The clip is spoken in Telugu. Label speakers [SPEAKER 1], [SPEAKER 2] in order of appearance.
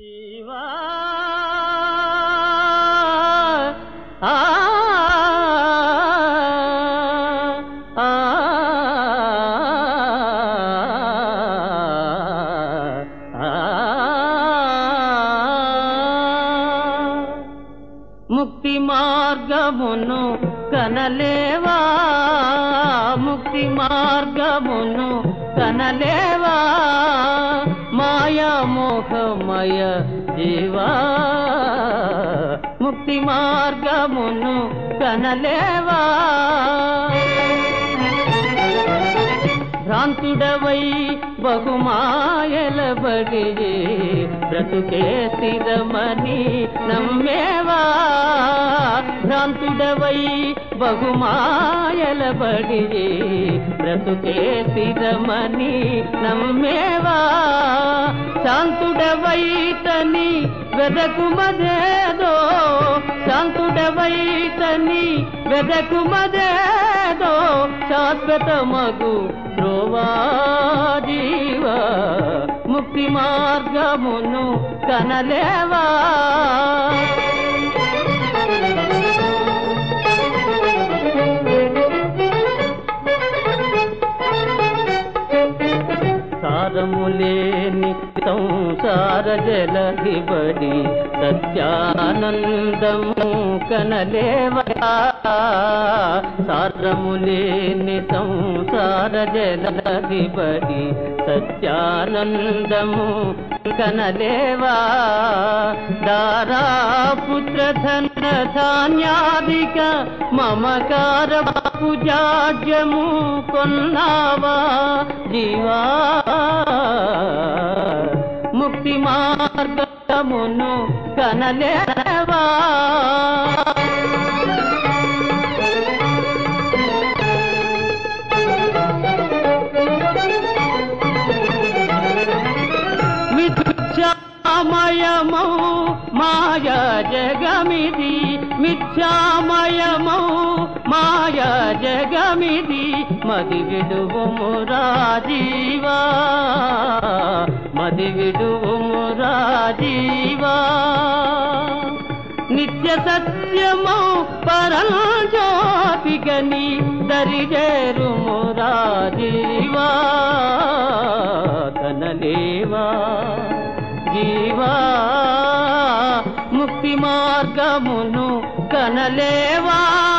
[SPEAKER 1] జీవా ఆ ఆ ముక్తి మార్గమును కనలేవా ముక్తి మార్గమును కనలేవా మాయా మోహమయ జీవా ముక్తి మార్గమును కనలేవా భ్రాంతుడవై బహుమాయలబడి బ్రతుకే స్థిరమని నమ్మేవా భ్రాంతుడవై బహుమాయలబడి బ్రతుకే స్థిరమని నమ్మేవా శాంతుడవై తని వెదకుమదేదో శాంతుడవై తని వెదకుమదేదో శాశ్వత మగు ధ్రువా జీవ ముక్తి మార్గమును కనలేవా సారములేని సంసార జలధిబడి సత్యానందము కనలేవా సారములేని సంసార జలధిబడి సత్యానందము కనలేవా దారా పుత్ర ధన ధాన్యాదిక మమకార పూజాడ్యము కొన్నావా జీవా ముక్తి మార్గమును కనలేవా మిథ్యామయమౌ మాయా జగమిది మిథ్యామయమౌ మాయా జగమిది మది విడువుము రాజీవా మది విడువుము రాజీవా నిత్య సత్యమౌ పరంజ్యోతిగని దరిజేరుము రాజీవా కనలేవా జీవా ముక్తి మార్గమును కనలేవా